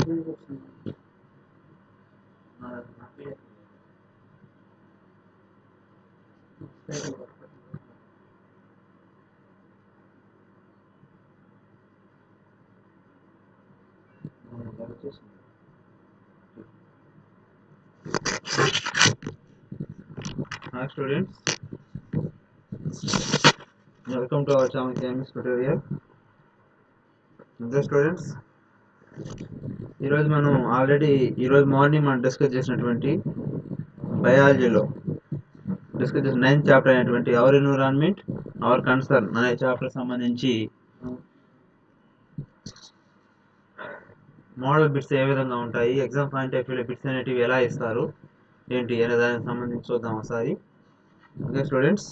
Hi students, welcome to our channel Chemistry tutorial. Okay students, ఈరోజు మనం already ఈరోజు morning మనం డిస్కస్ చేసినటువంటి బయాలజీలో డిస్కస్ చేసిన నైన్త్ చాప్టర్ అయినటువంటి అవర్ ఎన్విరాన్మెంట్ అవర్ కన్సర్న్ అనే చాప్టర్ సంబంధించి మోడల్ బిట్స్ ఏ విధంగా ఉంటాయి ఎగ్జామ్ పాయింట్ ఆఫ్ వ్యూలో బిట్స్ అనేటివి ఎలా ఇస్తారు ఏంటి అనే దానికి సంబంధించి చూద్దాం ఒకసారి ఓకే స్టూడెంట్స్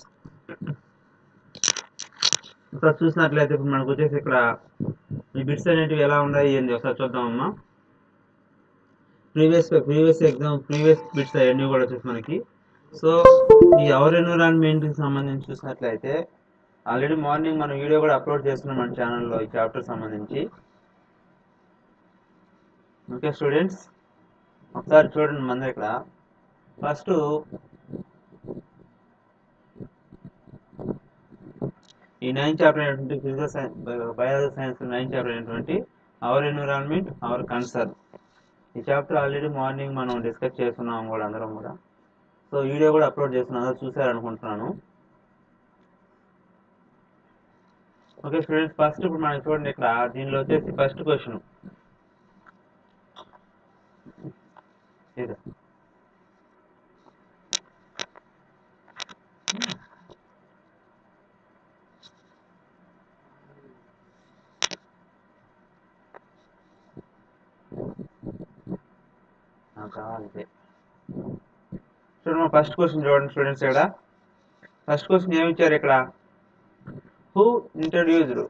ఒకసారి చూసినట్లయితే ఇప్పుడు మనకు వచ్చేసి ఇక్కడ ఈ బిట్స్ అనేటివి ఎలా ఉన్నాయి ఏంది ఒకసారి చూద్దామమ్మా previous previous exam previous bits అవన్నీ కూడా వచ్చేసి మనకి సో ఈ అవర్ ఎన్విరాన్మెంట్కి సంబంధించి చూసినట్లయితే ఆల్రెడీ మార్నింగ్ మనం వీడియో కూడా అప్లోడ్ చేస్తున్నాం మన ఛానల్లో ఈ చాప్టర్ సంబంధించి ఓకే స్టూడెంట్స్ ఒకసారి చూడండి మన ఇక్కడ ఫస్ట్ ఈ నైన్ చాప్టర్ అయినటువంటి physical science biology science nine chapter అయినటువంటి అవర్ ఎన్విరాన్మెంట్ అవర్ కన్సర్న్ ఈ చాప్టర్ ఆల్రెడీ మార్నింగ్ మనం డిస్కస్ చేస్తున్నాం కూడా అందరం కూడా సో వీడియో కూడా అప్లోడ్ చేస్తున్నాం అందరూ చూసారనుకుంటున్నాను ఓకే స్టూడెంట్స్ ఫస్ట్ ఇప్పుడు మనకి చూడండి ఇక్కడ దీనిలో వచ్చేసి ఫస్ట్ క్వశ్చన్ ఇది నాకు కావాలి ఇదే. చూడండి ఫస్ట్ క్వశ్చన్ చూడండి స్టూడెంట్స్ ఇక్కడ ఫస్ట్ క్వశ్చన్ ఏమి ఇచ్చారు ఇక్కడ who introduced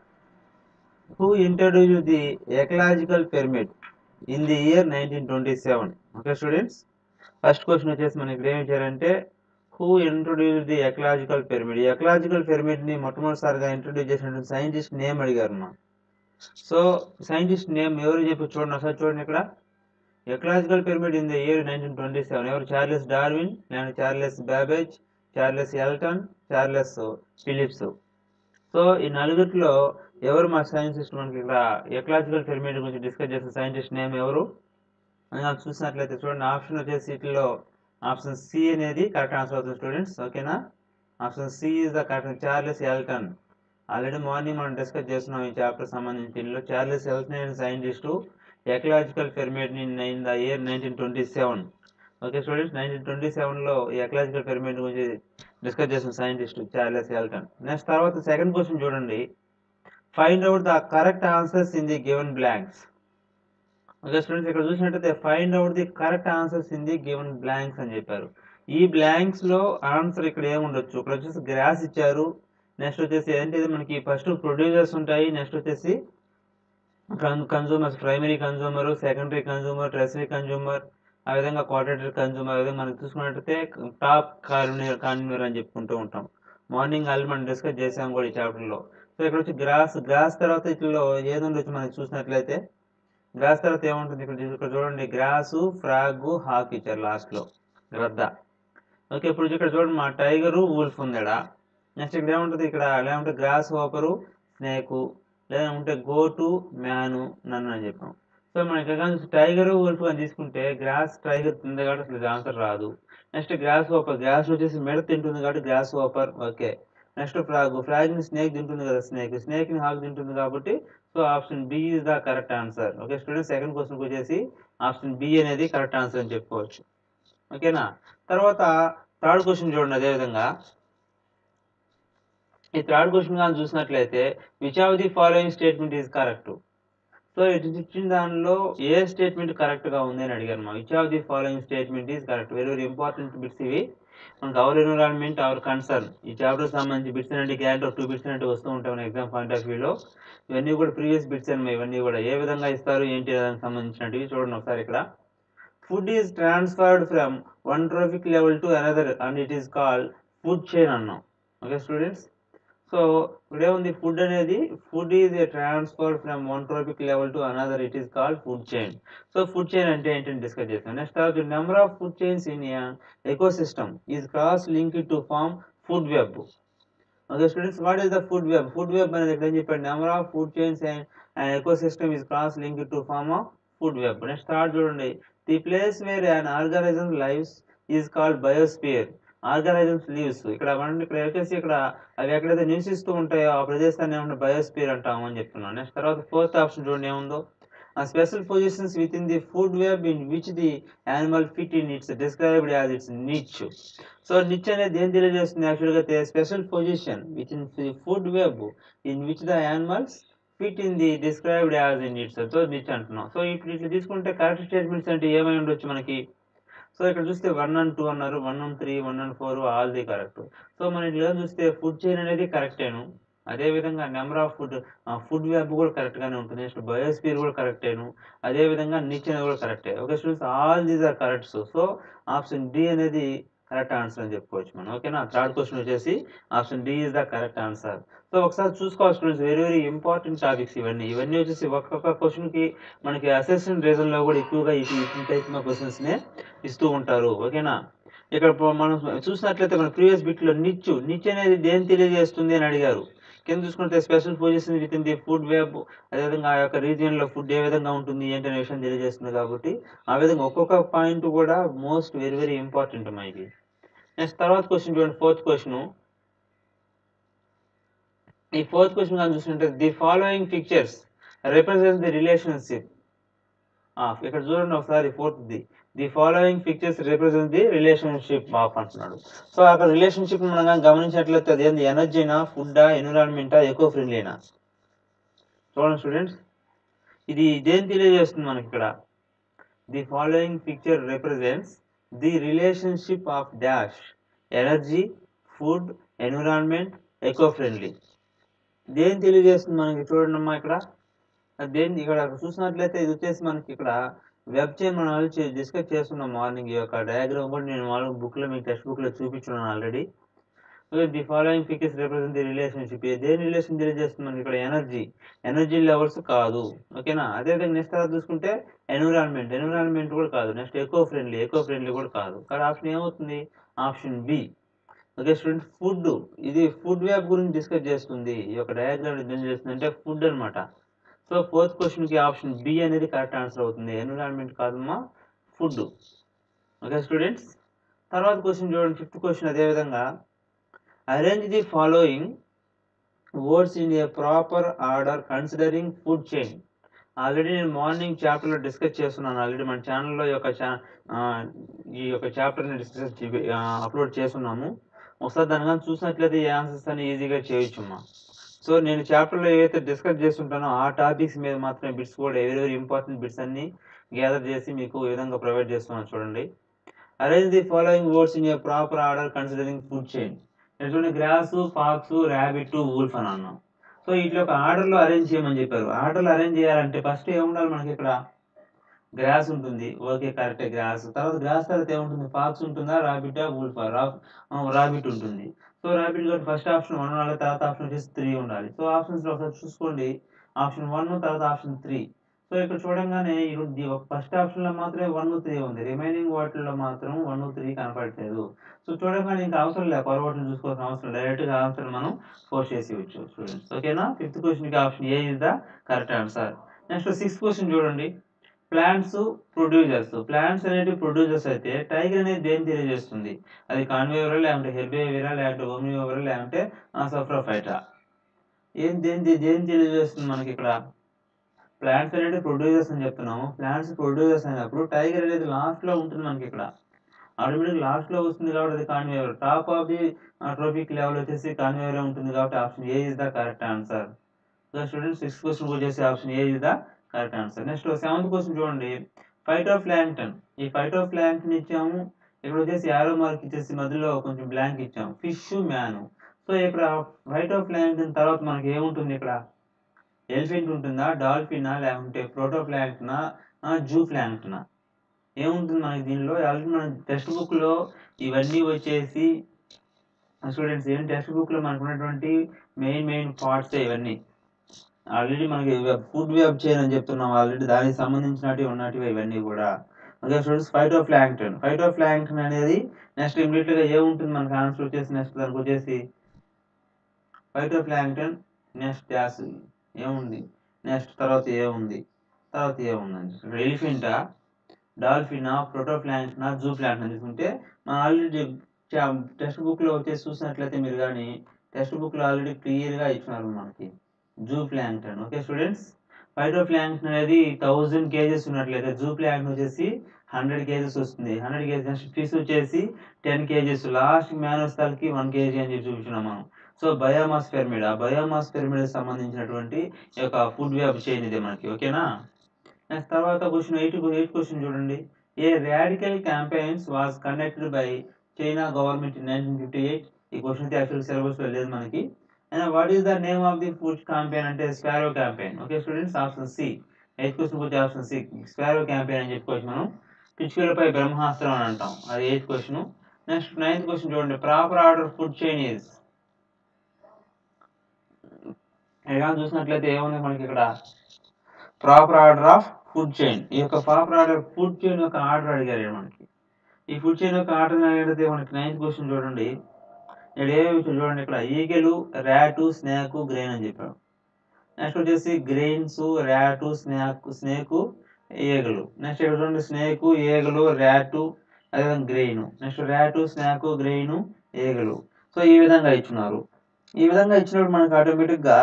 who introduce the ecological pyramid in the year nineteen twenty seven okay students first question వచ్చేసి మనకి ఇక్కడ ఏమి ఇచ్చారంటే who introduce the ecological pyramid ఈ ఎకలాజికల్ పిరమిడ్ ని మొట్టమొదటిసారిగా ఇంట్రొడ్యూస్ చేసినటువంటి సైంటిస్ట్ నేమ్ అడిగారు మా సో సైంటిస్ట్ నేమ్ ఎవరు చెప్పి చూడండి ఒకసారి చూడండి ఇక్కడ ecological pyramid in the year nineteen twenty seven ఎవరు Charles Darwin and Charles Babbage Charles Elton Charles Philips so ఈ నలుగురిలో ఎవరు మా సైంటిస్ట్ మనకి ఇక్కడ ఎకలాజికల్ పిరమిడ్ గురించి డిస్కస్ చేసిన సైంటిస్ట్ నేమ్ ఎవరు అని మనం చూసినట్లయితే చూడండి ఆప్షన్ వచ్చేసి వీటిలో ఆప్షన్ సి అనేది కరెక్ట్ ఆన్సర్ అవుతుంది స్టూడెంట్స్ ఓకేనా option C is the correct Charles Elton already morning మనం డిస్కస్ చేస్తున్నాం ఈ చాప్టర్ సంబంధించి దీనిలో చార్లెస్ ఎల్టన్ అనే scientist ecological pyramid in the year nineteen twenty seven okay students nineteen twenty సెవెన్లో ఈ ఎకలాజికల్ పిరమిడ్ గురించి డిస్కస్ చేసిన సైంటిస్ట్ చార్లెస్ ఎల్టన్ నెక్స్ట్ తర్వాత సెకండ్ క్వశ్చన్ చూడండి find out the correct answers in the given blanks okay students ఇక్కడ చూసినట్టయితే find out the correct answers in the given blanks అని చెప్పారు ఈ బ్లాంక్స్ లో ఆన్సర్ ఇక్కడ ఏముండొచ్చు ఇక్కడ వచ్చేసి గ్రాస్ ఇచ్చారు నెక్స్ట్ వచ్చేసి ఏంటిది మనకి ఫస్ట్ ప్రొడ్యూసర్స్ ఉంటాయి నెక్స్ట్ వచ్చేసి consumers primary consumer secondary consumer tertiary consumer ఆ విధంగా క్వార్టరీ కన్సూమర్ ఆ విధంగా మనం చూసుకున్నట్టయితే టాప్ కార్నియర్ కార్నియర్ అని చెప్పుకుంటూ ఉంటాం మార్నింగ్ ఆల్రెడీ మనం డిస్కస్ చేసాం కూడా ఈ చాప్టర్లో సో ఇక్కడ వచ్చి గ్రాస్ గ్రాస్ తర్వాత ఇట్లలో ఏది ఉండొచ్చు మనం చూసినట్లయితే గ్రాస్ తర్వాత ఏముంటుంది ఇక్కడ చూ- ఇక్కడ చూడండి గ్రాసు ఫ్రాగ్ హాక్ ఇచ్చారు లాస్ట్లో గ్రద్ద ఓకే ఇప్పుడు ఇక్కడ చూడండి మా టైగరు వూల్ఫ్ ఉందాడా నెక్స్ట్ ఇక్కడ ఏముంటుంది ఇక్కడ ఏముంటుంది గ్రాస్ హోపరు స్నేకు లేదా ఉంటే గోటు మ్యాను నన్ను అని చెప్పాం సో మనం ఇక్కడ కానీ టైగర్ వూల్ఫ్ అని తీసుకుంటే గ్రాస్ టైగర్ తింది కాబట్టి అసలు ఆన్సర్ రాదు నెక్స్ట్ గ్రాస్ హోపర్ గ్రాస్ వచ్చేసి మెడ తింటుంది కాబట్టి grasshopper okay next frog frog ని స్నేక్ తింటుంది కదా స్నేక్ స్నేక్ ని హాక్ తింటుంది కాబట్టి so option B is the correct answer okay student second question వచ్చేసి ఆప్షన్ బి అనేది కరెక్ట్ ఆన్సర్ అని చెప్పుకోవచ్చు ఓకేనా తర్వాత థర్డ్ క్వశ్చన్ చూడండి అదే విధంగా ఈ థర్డ్ క్వశ్చన్ కానీ చూసినట్లయితే which of the following statement is correct so ఇటు ఇచ్చిన దానిలో ఏ స్టేట్మెంట్ కరెక్ట్ గా ఉంది అని అడిగారు మా which of the following statement is correct very very important bits ఇవి మనకు అవర్ ఎన్విరాన్మెంట్ అవర్ కన్సర్న్ ఈ చాప్టర్ సంబంధించి బిట్స్ అనేవి గ్యారెంటీ టూ బిట్స్ అనేవి వస్తూ ఉంటాయి మన ఎగ్జామ్ పాయింట్ ఆఫ్ వ్యూలో ఇవన్నీ కూడా ప్రీవియస్ బిట్స్ అనమాట ఇవన్నీ కూడా ఏ విధంగా ఇస్తారు ఏంటి దానికి సంబంధించినవి చూడండి ఒకసారి ఇక్కడ food is transferred from one trophic level to another and it is called food chain అన్నాం ఓకే స్టూడెంట్స్ సో ఇప్పుడు ఏముంది ఫుడ్ అనేది food is a transfer from one trophic level to another it is called food chain so food chain అంటే ఏంటని discuss చేస్తాం next తర్వాత number of food chains in ecosystem is cross link to form food web okay students what is the food web food web అనేది ఎక్కడ చెప్పాడు number of food chains and and ecosystem is cross link to form of food web next third చూడండి the place where an organism lives is called biosphere organisms lives ఇక్కడ మనం ఇక్కడ వచ్చేసి ఇక్కడ అవి ఎక్కడైతే నివసిస్తూ ఉంటాయో ఆ ప్రదేశాన్ని ఏమన్నా బయోస్పియర్ అంటాము అని చెప్తున్నాను నెక్స్ట్ తర్వాత ఫోర్త్ ఆప్షన్ చూడండి ఏముందో ఆ special positions within the food web in which the animal fit in its described as its niche so niche అనేది ఏం తెలియజేస్తుంది యాక్చువల్గా special position within the food web in which the animals fit in the described as in its so niche అంటున్నాం so ఇప్పుడు ఇట్లా తీసుకుంటే correct statements అంటే ఏమై ఉండొచ్చు మనకి సో ఇక్కడ చూస్తే వన్ అండ్ టూ అన్నారు one and three one and four all the correct so మనం ఇట్లా చూస్తే ఫుడ్ చైన్ అనేది కరెక్టేను అదే విధంగా number of food food web కూడా కరెక్ట్ గానే ఉంటుంది నెక్స్ట్ బయోస్పియర్ కూడా కరెక్టేను అదే విధంగా నిచ్ అనేది కూడా కరెక్టే okay students all these are corrects so option D అనేది కరెక్ట్ ఆన్సర్ అని చెప్పుకోవచ్చు మనం ఓకేనా థర్డ్ క్వశ్చన్ వచ్చేసి option D is the correct answer so ఒకసారి చూసుకోవాలి students very very important topics ఇవన్నీ ఇవన్నీ వచ్చేసి ఒక్కొక్క క్వశ్చన్ కి మనకి అసెస్మెంట్ రీజన్ లో కూడా ఎక్కువగా ఈ టైప్ క్వశ్చన్స్ నే ఇస్తూ ఉంటారు ఓకేనా ఇక్కడ ప- మనం చూసినట్లయితే మన ప్రీవియస్ బిట్ లో నిచ్చు నిచ్ అనేది దేని తెలియజేస్తుంది అని అడిగారు కింద చూసుకుంటే special position within the food web అదేవిధంగా ఆ యొక్క రీజియన్ లో ఫుడ్ ఏ విధంగా ఉంటుంది ఏంటి అనే విషయం తెలియజేస్తుంది కాబట్టి ఆ విధంగా ఒక్కొక్క పాయింట్ కూడా మోస్ట్ వెరీ వెరీ ఇంపార్టెంట్ మనకి నెక్స్ట్ తర్వాత క్వశ్చన్ చూడండి ఫోర్త్ క్వశ్చన్ ఈ ఫోర్త్ క్వశ్చన్ కానీ చూస్తుంటే the following pictures represent the relationship ఇక్కడ చూడండి ఒకసారి fourth the the following pictures represent the relationship of అంటున్నాడు సో అక్కడ రిలేషన్షిప్ మనం కానీ గమనించినట్లయితే అది ఏంది ఎనర్జీనా ఫుడ్డా ఎన్విరాన్మెంటా ఎకో ఫ్రెండ్లీనా చూడండి స్టూడెంట్స్ ఇది దేని తెలియజేస్తుంది మనకి ఇక్కడ the following picture represents the relationship of dash energy food environment eco friendly దేని తెలియజేస్తుంది మనకి చూడండి అమ్మా ఇక్కడ అది దేని ఇక్కడ చూసినట్లయితే ఇది వచ్చేసి మనకి ఇక్కడ వెబ్ చైన్ మనం ఆల్రెడీ డిస్కస్ చేస్తున్నాం మార్నింగ్ ఈ యొక్క డయాగ్రామ్ కూడా నేను మామూలుగా బుక్ లో మీకు టెక్స్ట్ బుక్ లో చూపించున్నాను already the following figures represent the relationship దేని రిలేషన్ తెలియజేస్తుంది మనకి ఇక్కడ ఎనర్జీ ఎనర్జీ లెవెల్స్ కాదు ఓకేనా అదే విధంగా నెక్స్ట్ తర్వాత చూసుకుంటే ఎన్విరాన్మెంట్ ఎన్విరాన్మెంట్ కూడా కాదు next eco friendly eco friendly కూడా కాదు కానీ ఆప్షన్ ఏమవుతుంది option B okay student food ఇది ఫుడ్ వ్యాప్ గురించి డిస్కస్ చేస్తుంది ఈ యొక్క డయాగ్రామ్ ఏం చేస్తుంది అంటే ఫుడ్ అన్నమాట సో ఫోర్త్ క్వశ్చన్ కి ఆప్షన్ బి అనేది కరెక్ట్ ఆన్సర్ అవుతుంది ఎన్విరాన్మెంట్ కాదమ్మా ఫుడ్ ఓకే స్టూడెంట్స్ తర్వాత క్వశ్చన్ చూడండి ఫిఫ్త్ క్వశ్చన్ అదే విధంగా arrange the following words in a proper order considering food chain already నేను మార్నింగ్ చాప్టర్లో డిస్కస్ చేస్తున్నాను ఆల్రెడీ మన ఛానల్లో ఈ యొక్క చా ఆ, ఈ యొక్క చాప్టర్ని డిస్కస్ అప్లోడ్ చేస్తున్నాము ఒకసారి దాని కానీ చూసినట్లయితే ఈ ఆన్సర్స్ అని ఈజీగా చేయొచ్చమ్మా సో నేను చాప్టర్లో ఏవైతే డిస్కస్ చేస్తుంటానో ఆ టాపిక్స్ మీద మాత్రమే బిట్స్ కూడా వెరీ వెరీ ఇంపార్టెంట్ బిట్స్ అన్ని గ్యాదర్ చేసి మీకు ఈ విధంగా ప్రొవైడ్ చేస్తున్నాను చూడండి arrange the following words in a proper order considering food chain చూడండి గ్రాస్ ఫాక్స్ ర్యాబిట్ వూల్ఫ్ అని అన్నాం సో ఇట్లా ఒక ఆర్డర్లో అరేంజ్ చేయమని చెప్పారు ఆర్డర్లో అరేంజ్ చేయాలంటే ఫస్ట్ ఏముండాలి మనకి ఇక్కడ గ్రాస్ ఉంటుంది ఓకే కరెక్టే గ్రాస్ తర్వాత గ్రాస్ తర్వాత ఏముంటుంది ఫాక్స్ ఉంటుందా రాబిట్ వూల్ఫ్ రాబిట్ ఉంటుంది సో రాబిట్ కాబట్టి ఫస్ట్ ఆప్షన్ వన్ ఉండాలి తర్వాత ఆప్షన్ వచ్చేసి త్రీ ఉండాలి సో ఆప్షన్స్ లో ఒకసారి చూసుకోండి ఆప్షన్ వన్ తర్వాత ఆప్షన్ త్రీ సో ఇక్కడ చూడంగానే ఫస్ట్ ఆప్షన్ లో మాత్రమే వన్ త్రీ ఉంది రిమైనింగ్ వాటిల్లో మాత్రం వన్ త్రీ కనపడట్లేదు సో చూడగానే ఇంకా అవసరం లేదు పొరపాటును చూసుకోవాల్సిన అవసరం డైరెక్ట్ గా ఆన్సర్ మనం ఫోర్స్ చేసి ఇవ్వచ్చు స్టూడెంట్స్ ఓకేనా ఫిఫ్త్ క్వశ్చన్ కి option A is the correct answer next sixth question చూడండి ప్లాంట్స్ ప్రొడ్యూసర్స్ ప్లాంట్స్ అనేవి ప్రొడ్యూసర్స్ అయితే టైగర్ అనేది దేని తెలియజేస్తుంది అది కాన్వేవరా లేదంటే హెర్బేవియరా లేదంటే ఓమియోవరా లేదంటే సఫ్రోఫైటా ఏం దేని దేని తెలియజేస్తుంది మనకి ఇక్కడ ప్లాంట్స్ అనేది ప్రొడ్యూసర్స్ అని చెప్తున్నాము ప్లాంట్స్ ప్రొడ్యూసర్స్ అయినప్పుడు టైగర్ అనేది లాస్ట్ లో ఉంటుంది మనకి ఇక్కడ ఆటోమేటిక్ లాస్ట్ లో వస్తుంది కాబట్టి అది carnivore top of the trophic level వచ్చేసి కాన్వేవర్ ఉంటుంది కాబట్టి option A is the correct answer student sixth question వచ్చేసి option A is the correct answer next seventh question చూడండి ఫైటో ప్లాంక్టన్ ఈ ఫైటో ప్లాంక్టన్ ఇచ్చాము ఇక్కడ వచ్చేసి యారో మార్క్ ఇచ్చేసి మధ్యలో కొంచెం బ్లాంక్ ఇచ్చాము ఫిష్ మ్యాన్ సో ఇక్కడ ఫైటో ప్లాంక్టన్ తర్వాత మనకి ఏముంటుంది ఇక్కడ ఎలిఫెంట్ ఉంటుందా డాల్ఫినా లేకుంటే ప్రోటో ప్లాంక్టనా జూ ప్లాంక్టనా ఏముంటుంది మనకి దీనిలో ఆల్రెడీ మన టెక్స్ట్ బుక్ లో ఇవన్నీ వచ్చేసి స్టూడెంట్స్ ఏం టెక్స్ట్ బుక్లో మనకు ఉన్నటువంటి మెయిన్ మెయిన్ పార్ట్స్ ఇవన్నీ ఆల్రెడీ మనకి ఫుడ్ వెబ్ చైన్ అని చెప్తున్నాం ఆల్రెడీ దానికి సంబంధించినవి ఉన్నటివి ఇవన్నీ కూడా okay students phytoplankton phytoplankton అనేది నెక్స్ట్ ఇమీడియట్గా ఏముంటుంది మనకి ఆన్సర్ వచ్చేసి నెక్స్ట్ దానికి వచ్చేసి ఫైటో ప్లాంక్టన్ నెక్స్ట్ డాస్ ఏముంది నెక్స్ట్ తర్వాత ఏముంది తర్వాత ఏముందండి ఇక్కడ ఎలిఫెంటా డాల్ఫినా ప్రోటోప్లాంక్టనా జూ ప్లాంక్టన్ తీసుకుంటే మనం ఆల్రెడీ టెక్స్ట్ బుక్లో వచ్చేసి చూసినట్లయితే మీరు కానీ టెక్స్ట్ బుక్లో ఆల్రెడీ క్లియర్గా ఇచ్చినారు మనకి zooplankton okay students phytoplankton అనేది థౌజండ్ కేజెస్ ఉన్నట్లయితే జూ ప్లాంక్టన్ వచ్చేసి హండ్రెడ్ కేజెస్ వస్తుంది హండ్రెడ్ కేజెస్ నెక్స్ట్ ఫిష్ వచ్చేసి టెన్ కేజెస్ లాస్ట్ మ్యానోస్థాల్కి వన్ కేజీ అని చెప్పి చూపించినాం మనం సో బయోమాస్ పిరమిడ్ ఆ బయోమాస్ పిరమిడ్ సంబంధించినటువంటి ఈ యొక్క ఫుడ్ వెబ్ చైన్ ఇది మనకి ఓకేనా నెక్స్ట్ తర్వాత క్వశ్చన్ ఎయిట్ ఎయిట్ క్వశ్చన్ చూడండి a radical campaigns was conducted by China government in nineteen fifty eight ఈ క్వశ్చన్ అయితే యాక్చువల్ సిలబస్లో లేదు మనకి and what is the name of the food campaign అంటే sparrow campaign okay students option C eighth question వచ్చి option C sparrow campaign అని చెప్పుకోవచ్చు మనం పిచ్చుకలపై బ్రహ్మాస్త్రం అని అంటాం అది eighth question next ninth question చూడండి proper order food chain is ఇలా చూసినట్లయితే ఏముంది మనకి ఇక్కడ proper order of food chain ఈ యొక్క ప్రాపర్ ఆర్డర్ ఫుడ్ చైన్ యొక్క ఆర్డర్ అడిగారు మనకి ఈ ఫుడ్ చైన్ యొక్క ఆర్డర్ అడిగితే మనకి నైన్త్ క్వశ్చన్ చూడండి ఇక్కడ ఏమేమి ఇచ్చాడు చూడండి ఇక్కడ ఈగలు ర్యాటు స్నేక్ గ్రెయిన్ అని చెప్పాడు నెక్స్ట్ వచ్చేసి గ్రెయిన్స్ ర్యాటు స్నేక్ స్నేక్ ఈగలు నెక్స్ట్ ఇక్కడ చూడండి స్నేక్ ఈగలు ర్యాటు అదేవిధంగా grain next rat snake grain ఈగలు సో ఈ విధంగా ఇచ్చినారు ఈ విధంగా ఇచ్చినప్పుడు మనకు ఆటోమేటిక్గా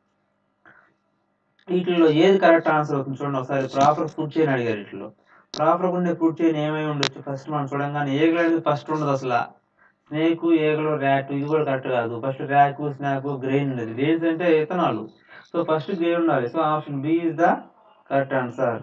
వీటిలో ఏది కరెక్ట్ ఆన్సర్ అవుతుంది చూడండి ఒకసారి ప్రాపర్ ఫుడ్ చైన్ అడిగారు వీటిలో ప్రాపర్ ఉండే ఫుడ్ చైన్ ఏమై ఉండొచ్చు ఫస్ట్ మనం చూడంగానే ఏగలు అనేది ఫస్ట్ ఉండదు అసలు స్నేక్ ఏగలు ర్యాట్ ఇది కూడా కరెక్ట్ కాదు ఫస్ట్ ర్యాక్ స్నాక్ గ్రెయిన్ ఉండేది గ్రెయిన్స్ అంటే ఇథనాలు సో ఫస్ట్ గ్రెయిన్ ఉండాలి so option B is the correct answer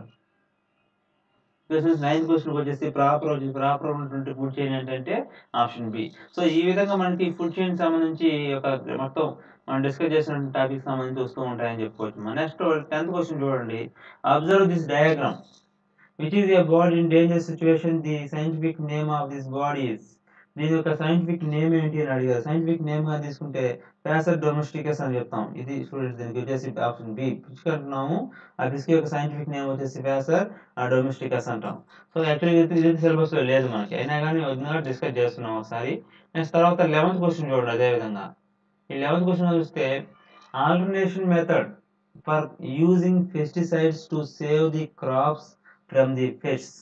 questions ninth question వచ్చేసి ప్రాపర్ వచ్చి ప్రాపర్ ఉన్నటువంటి ఫుడ్ చైన్ ఏంటంటే ఆప్షన్ బి సో ఈ విధంగా మనకి ఫుడ్ చైన్ సంబంధించి ఒక మొత్తం మనం డిస్కస్ చేసిన టాపిక్ సంబంధించి వస్తూ ఉంటాయని చెప్పుకోవచ్చు నెక్స్ట్ టెన్త్ క్వశ్చన్ చూడండి observe this diagram which is a body in danger situation the scientific name of this body is దీని యొక్క సైంటిఫిక్ నేమ్ ఏంటి అని అడిగారు సైంటిఫిక్ నేమ్ గా తీసుకుంటే ప్యాసర్ డొమెస్టికస్ అని చెప్తాం ఇది స్టూడెంట్స్ దీనికి వచ్చేసి ఆప్షన్ బి పిచ్చుక అంటున్నాము ఆ పిచ్చుక యొక్క సైంటిఫిక్ నేమ్ వచ్చేసి ప్యాసర్ డొమెస్టికస్ అంటాం సో యాక్చువల్లీ ఇది ఇది సిలబస్ లో లేదు మనకి అయినా కానీ వదిలిగా డిస్కస్ చేస్తున్నాం ఒకసారి నెక్స్ట్ తర్వాత లెవెన్త్ క్వశ్చన్ చూడండి అదే విధంగా ఈ లెవెన్త్ క్వశ్చన్ చూస్తే alternation method for using pesticides to save the crops from the pests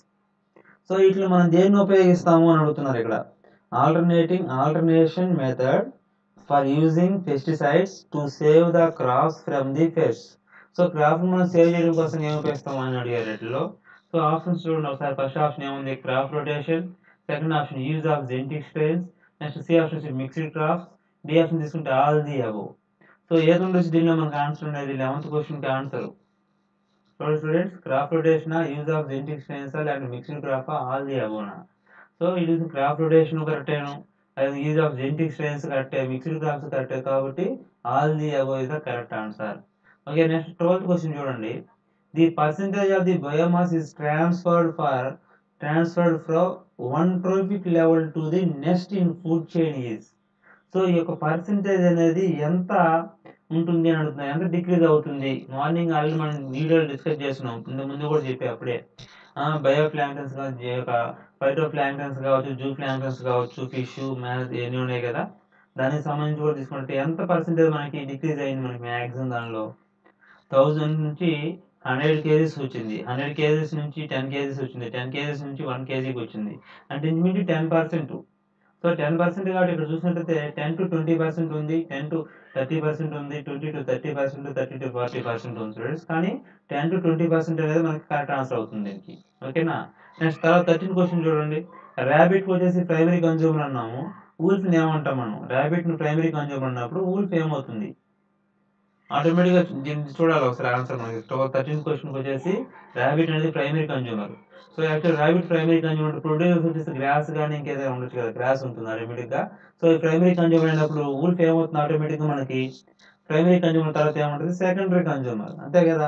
so ఇట్లా మనం దేన్ని ఉపయోగిస్తాము అని అడుగుతున్నారు ఇక్కడ alternating alternation method for using pesticides to save the crops from the pests so crop మనం సేవ్ చేయడం కోసం ఏం ఉపయోగిస్తాం అని అడిగారు వీటిలో సో ఆప్షన్స్ చూడండి ఒకసారి ఫస్ట్ ఆప్షన్ ఏముంది crop rotation second option use of genetic strains next C option mixed crops D option తీసుకుంటే ఆల్ ది అబో సో ఏది ఉండొచ్చు దీనిలో మనకు ఆన్సర్ ఉండేది లెవెంత్ క్వశ్చన్కి ఆన్సర్ చూడండి students crop rotation use of genetic strains and mixed crop all the అబోనా so it is crop rotation కరెక్టేను అది యూజ్ ఆఫ్ జెంటిక్ స్ట్రెయిన్స్ కరెక్టే మిక్స్డ్ క్రాప్స్ కరెక్టే కాబట్టి all the above is the correct answer okay next twelfth question చూడండి the percentage of the biomass is transferred for transferred from one trophic level to the next in food chain is so ఈ యొక్క percentage అనేది ఎంత ఉంటుంది అని అడుగుతున్నారు ఎంత decrease అవుతుంది మార్నింగ్ ఆల్రెడీ మనం వీడియోలో డిస్కస్ చేస్తున్నాం ఇంత ముందు కూడా చెప్పే అప్పుడే బయో ప్లాంటన్స్ ఫైటో ప్లాంటన్స్ కావచ్చు జూ ప్లాంటన్స్ కావచ్చు ఫిష్ మ్యాథ్ ఇవన్నీ ఉన్నాయి కదా దానికి సంబంధించి కూడా తీసుకుంటే ఎంత పర్సెంటేజ్ మనకి డిక్రీజ్ అయింది మనకి మ్యాక్సిమం దానిలో థౌజండ్ నుంచి హండ్రెడ్ కేజీస్ వచ్చింది హండ్రెడ్ కేజీస్ నుంచి టెన్ కేజీస్ వచ్చింది టెన్ కేజీస్ నుంచి వన్ కేజీకి వచ్చింది అంటే ఇంచుమించు ten percent so ten percent కాబట్టి ఇక్కడ చూసినట్లయితే టెన్ టు ట్వంటీ పర్సెంట్ ఉంది టెన్ టు థర్టీ పర్సెంట్ ఉంది twenty to thirty percent thirty to forty percent ఉంది స్టూడెంట్స్ కానీ టెన్ టు ట్వంటీ పర్సెంట్ అనేది మనకి కరెక్ట్ ఆన్సర్ అవుతుంది దీనికి ఓకేనా నెక్స్ట్ తర్వాత థర్టీన్ క్వశ్చన్ చూడండి ర్యాబిట్ వచ్చేసి ప్రైమరీ కన్జ్యూమర్ అన్నాము ఊల్ఫ్ ఏమంటాం మనం ర్యాబిట్ ను ప్రైమరీ కన్జ్యూమర్ అన్నప్పుడు ఊల్ఫ్ ఏమవుతుంది ఆటోమేటిక్గా దీన్ని చూడాలి ఒకసారి ఆన్సర్ మనకి థర్టీన్ క్వశ్చన్ వచ్చేసి ర్యాబిట్ అనేది primary consumer so actual rabbit primary consumer producers వచ్చేసి గ్రాస్ కానీ ఇంకేదైనా ఉండొచ్చు కదా గ్రాస్ ఉంటుంది ఆటోమేటిక్గా సో ఈ ప్రైమరీ కన్జ్యూమర్ అయినప్పుడు ఊల్ఫ్ ఏమవుతుంది ఆటోమేటిక్గా మనకి ప్రైమరీ కన్జ్యూమర్ తర్వాత ఏముంటుంది సెకండరీ కన్జ్యూమర్ అంతే కదా